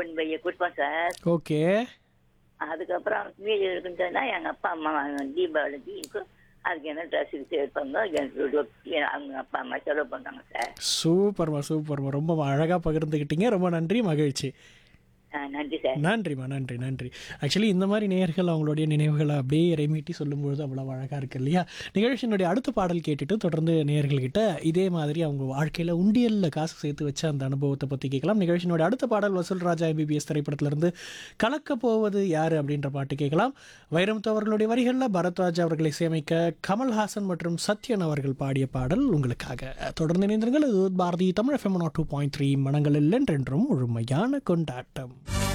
thousand பைய கொடுப்போம் sir okay அதுக்கப்புறம் மீதி இருக்குன்னு சொன்னா எங்க அப்பா அம்மா தீபாவளிக்கு இருக்கும் அதுக்கு என்ன ட்ரெஸ் எடுப்பாங்க எனக்கு ரொட்டி அவங்க அப்பா அம்மா செலவு பண்ணாங்க சார் சூப்பர்மா சூப்பர்மா ரொம்ப அழகாக பகிர்ந்துக்கிட்டீங்க ரொம்ப நன்றி மகிழ்ச்சி ஆ, நன்றி சார் நன்றிம்மா நன்றி நன்றி ஆக்சுவலி இந்த மாதிரி நேயர்கள் அவங்களுடைய நினைவுகளை அப்படியே இறைமீட்டி சொல்லும்பொழுது அவ்வளோ அழகாக இருக்கு இல்லையா நிகழ்ச்சியினுடைய அடுத்த பாடல் கேட்டுட்டு தொடர்ந்து நேயர்கள்கிட்ட இதே மாதிரி அவங்க வாழ்க்கையில் உண்டியலில் காசு சேர்த்து வச்ச அந்த அனுபவத்தை பற்றி கேட்கலாம் நிகழ்ச்சியினுடைய அடுத்த பாடல் வசூல் ராஜா எம்பிபிஎஸ் திரைப்படத்திலிருந்து கலக்க போவது யார் அப்படின்ற பாட்டு கேட்கலாம் வைரமுத்து அவர்களுடைய வரிகளில் பரத்வாஜ் அவர்களை இசையமைக்க கமல்ஹாசன் மற்றும் சத்யன் அவர்கள் பாடிய பாடல் உங்களுக்காக தொடர்ந்து இணைந்திருங்கள் இது Bharati Tamil FM two point three மனங்களில் என்றென்றும் முழுமையான கொண்டாட்டம்